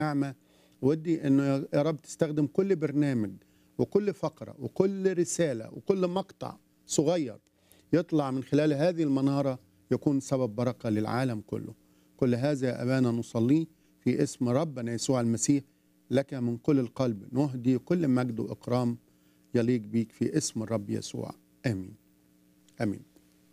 نعمة ودي انه يا رب تستخدم كل برنامج وكل فقرة وكل رسالة وكل مقطع صغير يطلع من خلال هذه المنارة يكون سبب بركة للعالم كله كل هذا يا أبانا نصليه في اسم ربنا يسوع المسيح لك من كل القلب نهدي كل مجد وإكرام يليق بيك في اسم الرب يسوع آمين آمين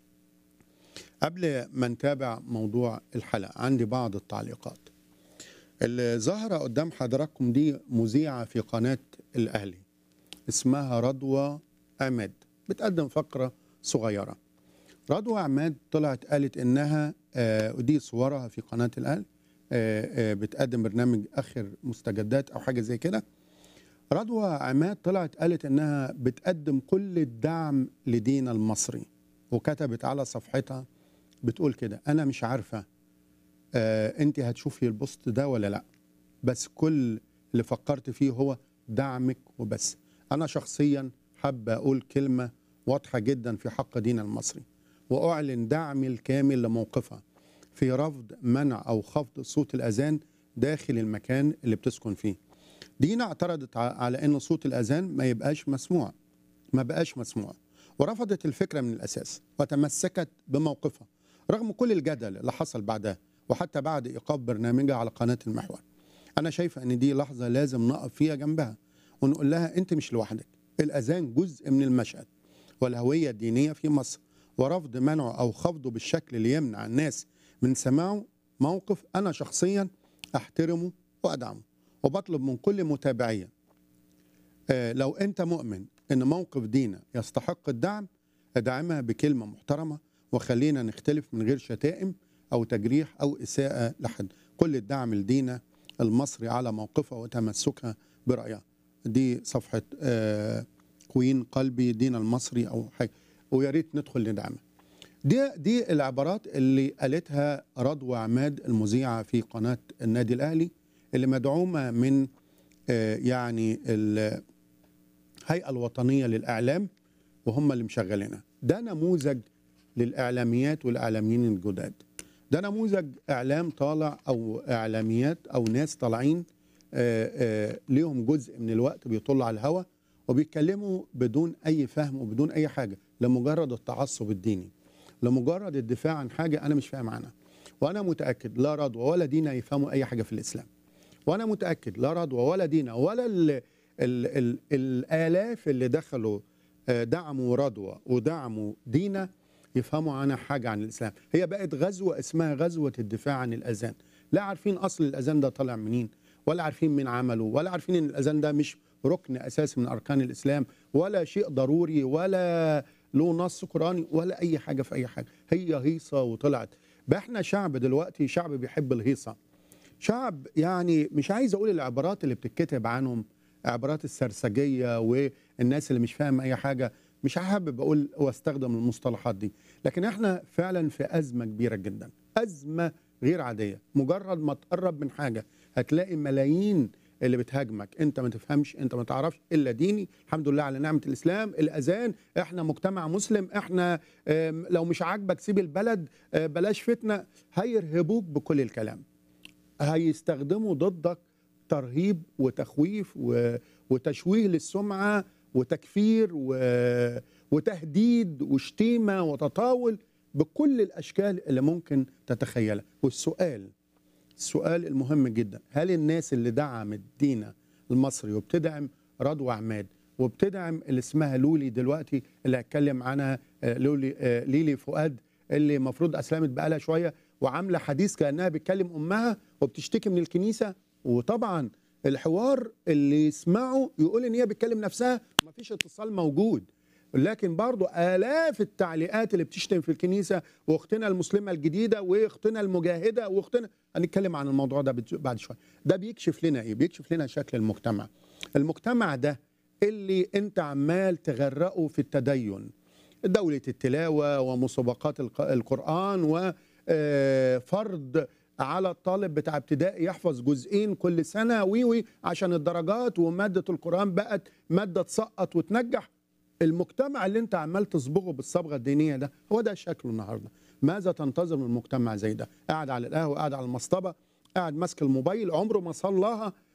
قبل ما نتابع موضوع الحلقة عندي بعض التعليقات اللي ظاهرة قدام حضراتكم دي مذيعة في قناة الأهلي اسمها رضوى عماد بتقدم فقرة صغيرة رضوى عماد طلعت قالت إنها آه ودي صورها في قناة الأهلي آه آه بتقدم برنامج آخر مستجدات أو حاجة زي كده رضوى عماد طلعت قالت إنها بتقدم كل الدعم لدينا المصري وكتبت على صفحتها بتقول كده أنا مش عارفة آه انت هتشوفي البوست ده ولا لا بس كل اللي فكرت فيه هو دعمك وبس انا شخصيا حابة اقول كلمة واضحة جدا في حق دين المصري واعلن دعمي الكامل لموقفها في رفض منع او خفض صوت الاذان داخل المكان اللي بتسكن فيه دينا اعترضت على ان صوت الاذان ما يبقاش مسموع ما بقاش مسموع ورفضت الفكرة من الاساس وتمسكت بموقفها رغم كل الجدل اللي حصل بعدها وحتى بعد ايقاف برنامجها على قناه المحور. انا شايفه ان دي لحظه لازم نقف فيها جنبها ونقول لها انت مش لوحدك، الاذان جزء من المشهد والهويه الدينيه في مصر ورفض منعه او خفضه بالشكل اللي يمنع الناس من سماعه موقف انا شخصيا احترمه وادعمه وبطلب من كل متابعيا آه لو انت مؤمن ان موقف دينا يستحق الدعم ادعمها بكلمه محترمه وخلينا نختلف من غير شتائم او تجريح او اساءه لحد كل الدعم لدينا المصري على موقفها وتمسكها برايها دي صفحه آه كوين قلبي دينا المصري او حاجه ويا ريت ندخل ندعمها دي دي العبارات اللي قالتها رضوى عماد المذيعه في قناه النادي الاهلي اللي مدعومه من آه يعني الهيئه الوطنيه للاعلام وهم اللي مشغلينها ده نموذج للاعلاميات والاعلاميين الجداد ده نموذج اعلام طالع او اعلاميات او ناس طالعين ليهم جزء من الوقت بيطلوا على الهوا وبيتكلموا بدون اي فهم وبدون اي حاجه لمجرد التعصب الديني لمجرد الدفاع عن حاجه انا مش فاهم عنها وانا متاكد لا رضوى ولا دينا يفهموا اي حاجه في الاسلام وانا متاكد لا رضوى ولا دينا ولا ال ال ال الالاف اللي دخلوا دعموا رضوى ودعموا دينا يفهموا عنها حاجة عن الإسلام هي بقت غزوة اسمها غزوة الدفاع عن الأذان لا عارفين أصل الأذان ده طالع منين ولا عارفين مين عمله ولا عارفين إن الأذان ده مش ركن أساسي من أركان الإسلام ولا شيء ضروري ولا له نص قرآني ولا أي حاجة في أي حاجة هي هيصة وطلعت بقى احنا شعب دلوقتي شعب بيحب الهيصة شعب يعني مش عايز أقول العبارات اللي بتتكتب عنهم عبارات السرسجية والناس اللي مش فاهم أي حاجة مش حابب اقول واستخدم المصطلحات دي لكن احنا فعلا في ازمه كبيره جدا ازمه غير عاديه مجرد ما تقرب من حاجه هتلاقي ملايين اللي بتهاجمك انت ما تفهمش انت ما تعرفش الا ديني الحمد لله على نعمه الاسلام الاذان احنا مجتمع مسلم احنا لو مش عاجبك سيب البلد بلاش فتنه هيرهبوك بكل الكلام هيستخدموا ضدك ترهيب وتخويف وتشويه للسمعه وتكفير و... وتهديد وشتيمه وتطاول بكل الاشكال اللي ممكن تتخيلها والسؤال السؤال المهم جدا هل الناس اللي دعمت دينا المصري وبتدعم رضوى عماد وبتدعم اللي اسمها لولي دلوقتي اللي هتكلم عنها لولي ليلي فؤاد اللي المفروض اسلمت بقالها شويه وعامله حديث كانها بتكلم امها وبتشتكي من الكنيسه وطبعا الحوار اللي يسمعه يقول ان هي بتكلم نفسها ما فيش اتصال موجود لكن برضو آلاف التعليقات اللي بتشتم في الكنيسة واختنا المسلمة الجديدة واختنا المجاهدة واختنا هنتكلم عن الموضوع ده بعد شوية ده بيكشف لنا ايه بيكشف لنا شكل المجتمع المجتمع ده اللي انت عمال تغرقه في التدين دولة التلاوة ومسابقات القرآن وفرض على الطالب بتاع ابتدائي يحفظ جزئين كل سنه وي وي عشان الدرجات وماده القران بقت ماده تسقط وتنجح المجتمع اللي انت عمال تصبغه بالصبغه الدينيه ده هو ده شكله النهارده ماذا تنتظر من مجتمع زي ده قاعد على القهوه قاعد على المصطبه قاعد ماسك الموبايل عمره ما صلاها